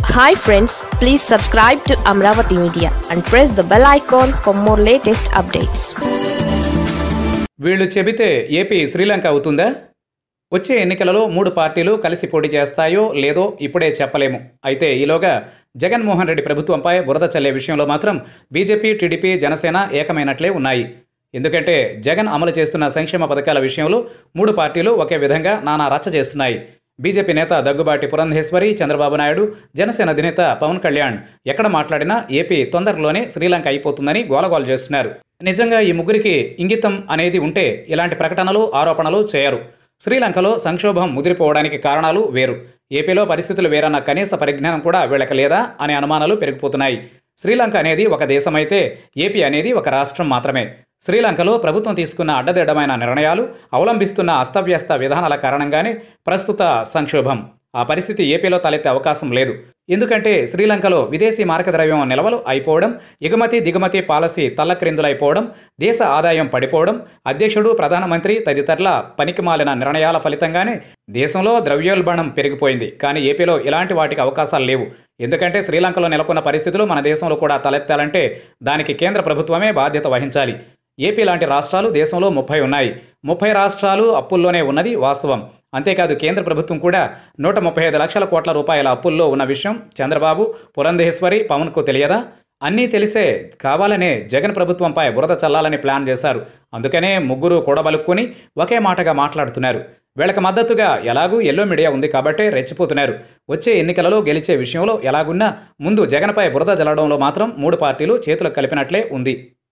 hi friends please subscribe to Amaravati media and press the bell icon for more latest updates వీళ్ళు చెబితే AP Sri Lanka అవుతుందా వచ్చే ఎన్నికలలో మూడు పార్టీలు కలిసి పోటీ చేస్తాయో లేదో ఇప్పుడే చెప్పలేము అయితే ఈలోగా జగన్మోహన్ రెడ్డి ప్రభుత్వంపై బురద చల్లే విషయంలో మాత్రం బీజేపీ టీడీపీ జనసేన ఏకమైనట్లే ఉన్నాయి ఎందుకంటే జగన్ అమలు చేస్తున్న సంక్షేమ పథకాల విషయంలో మూడు పార్టీలు ఒకే విధంగా నానా రచ్చ చేస్తున్నాయి బీజేపీ నేత దగ్గుబాటి పురంధేశ్వరి చంద్రబాబు నాయుడు జనసేన అధినేత పవన్ కళ్యాణ్ ఎక్కడ మాట్లాడినా ఏపీ తొందరలోనే శ్రీలంక అయిపోతుందని గోలగోల చేస్తున్నారు నిజంగా ఈ ముగ్గురికి ఇంగితం అనేది ఉంటే ఇలాంటి ప్రకటనలు ఆరోపణలు చేయరు శ్రీలంకలో సంక్షోభం ముదిరిపోవడానికి కారణాలు వేరు ఏపీలో పరిస్థితులు వేరన్న కనీస పరిజ్ఞానం కూడా వీళ్ళకి లేదా అనే అనుమానాలు పెరిగిపోతున్నాయి శ్రీలంక అనేది ఒక దేశమైతే ఏపీ అనేది ఒక రాష్ట్రం మాత్రమే శ్రీలంకలో ప్రభుత్వం తీసుకున్న అడ్డదిడ్డమైన నిర్ణయాలు అవలంబిస్తున్న అస్తవ్యస్త విధానాల కారణంగానే ప్రస్తుత సంక్షోభం ఆ పరిస్థితి ఏపీలో తలెత్తే అవకాశం లేదు ఎందుకంటే శ్రీలంకలో విదేశీ మారకద్రవ్యం నిల్వలు అయిపోవడం ఎగుమతి దిగుమతి పాలసీ తల్లక్రిందులైపోవడం దేశ ఆదాయం పడిపోవడం అధ్యక్షుడు ప్రధానమంత్రి తదితరుల పనికిమాలిన నిర్ణయాల ఫలితంగానే దేశంలో ద్రవ్యోల్బణం పెరిగిపోయింది కానీ ఏపీలో ఇలాంటి వాటికి అవకాశాలు లేవు ఎందుకంటే శ్రీలంకలో నెలకొన్న పరిస్థితులు మన దేశంలో కూడా తలెత్తాలంటే దానికి కేంద్ర ప్రభుత్వమే బాధ్యత వహించాలి ఏపీ లాంటి రాష్ట్రాలు దేశంలో ముప్పై ఉన్నాయి ముప్పై రాష్ట్రాలు అప్పుల్లోనే ఉన్నది వాస్తవం అంతేకాదు కేంద్ర ప్రభుత్వం కూడా నూట ముప్పై ఐదు లక్షల కోట్ల రూపాయల అప్పుల్లో ఉన్న విషయం చంద్రబాబు పురంధేశ్వరి పవన్కు తెలియదా అన్నీ తెలిసే కావాలనే జగన్ ప్రభుత్వంపై బురద చల్లాలని ప్లాన్ చేశారు అందుకనే ముగ్గురు కూడబలుక్కుని ఒకే మాటగా మాట్లాడుతున్నారు వీళ్ళకి మద్దతుగా ఎలాగూ ఎల్లో మీడియా ఉంది కాబట్టే రెచ్చిపోతున్నారు వచ్చే ఎన్నికలలో గెలిచే విషయంలో ఎలాగున్నా ముందు జగన్పై బురద జల్లడంలో మాత్రం మూడు పార్టీలు చేతులు కలిపినట్లే ఉంది